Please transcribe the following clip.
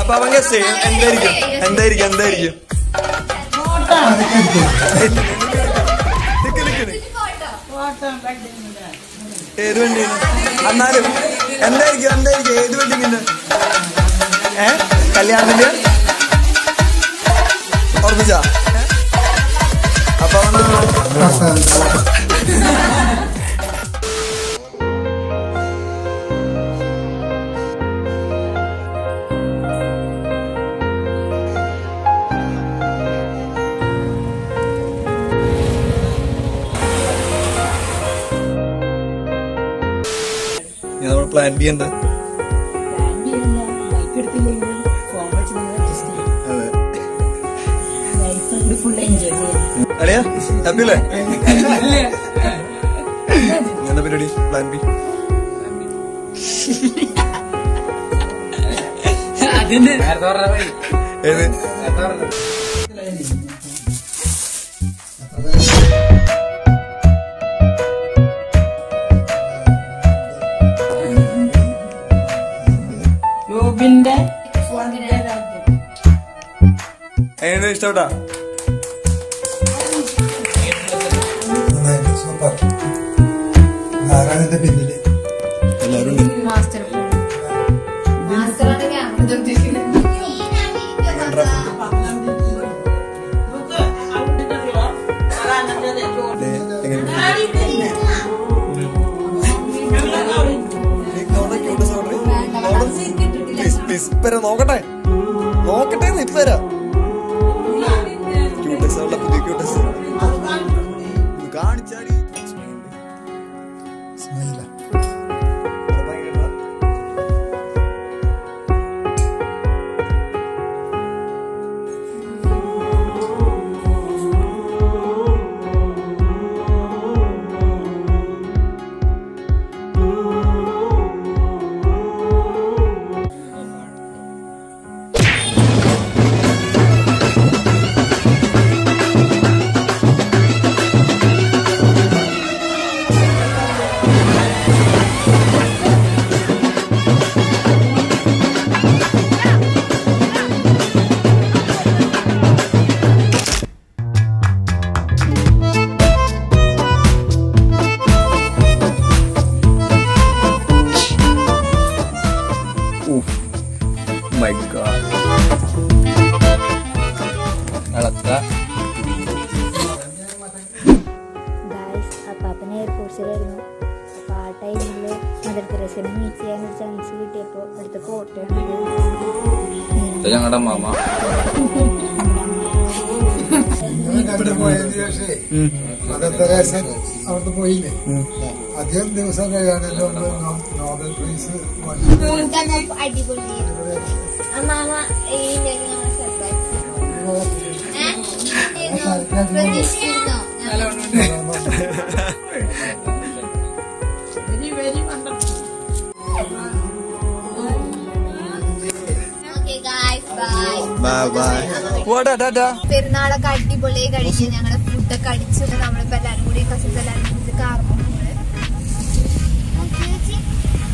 അപ്പൊ അവൻ ഗസ് ചെയ്യും എന്തായിരിക്കും എന്തായിരിക്കും എന്തായിരിക്കും നിക്ക് നിക്ക് നിക്ക്. ഏത് വണ്ടിയാണ് എന്നാലും എന്തായിരിക്കും എന്തായിരിക്കും ഏത് വെഡിങ്ങിന്റെ ഏ കല്യാണത്തിന്റെ ഓർമ്മിച്ച അപ്പൊ അവൻ ഞാൻ നമ്മുടെ പ്ലാൻ ബി എന്താ അതെ ഫുൾ എൻജോയ് ചെയ്യാം അളിയാ ഹാപ്പി അല്ലേ എന്താ പരിപാടി പ്ലാൻ ബി ഏത് യൂബിന്റെ എങ്ങനെ ഇഷ്ടപ്പെട്ടാ നന്നായിട്ട് സൂപ്പർ ആരാണ് ഇതിന്റെ പിന്നില് എല്ലാവരും ഉണ്ട് മാസ്റ്റർ മാസ്റ്ററാണ് ക്യാമറ തൊട്ടിരിക്കുന്നത് ദേ, എങ്ങനെ പ്ലീസ് പ്ലീസ് ഇപ്പര നോക്കട്ടെ നോക്കട്ടെ ഇപ്പര ക്യൂട്ടസ് ഉള്ള പുതിയ ക്യൂട്ടസ് കാണിച്ചാടി സ്മൈല മൈ ഗോഡ് അളത്ത ഗായ്സ് അപ്പാപ്പന് എയർപോർട്സിലായിരുന്നു അപ്പോൾ ആ ടൈമിൽ മദർ തെരേസനെ മീറ്റ് ചെയ്യാൻ ഒരു ചാൻസ് കിട്ടിയപ്പോൾ അടുത്ത ഫോട്ടോയാണ് ഞങ്ങളുടെ മാമ കണ്ടു പോയതിനു ശേഷമേ മദർ തെരേസൻ അവിടെ പോയില്ലേ അധികം ദിവസം കഴിയാണല്ലോ നമ്മള് നോ- നോബൽ പ്രൈസ് വാങ്ങി. അടിപൊളിയായിരുന്നു അമ്മാമ ഈ സർപ്രൈസ് പ്രതീക്ഷിച്ചിരുന്നോ okay guys bye bye bye പോടാ ടാറ്റാ പെരുന്നാളൊക്കെ അടിപൊളി കഴിച്ച് ഞങ്ങള് ഫുഡൊക്കെ അടിച്ചു നമ്മളിപ്പോ എല്ലാരും കൂടി കസിൻസ് എല്ലാരും കൂടി കാർന്നു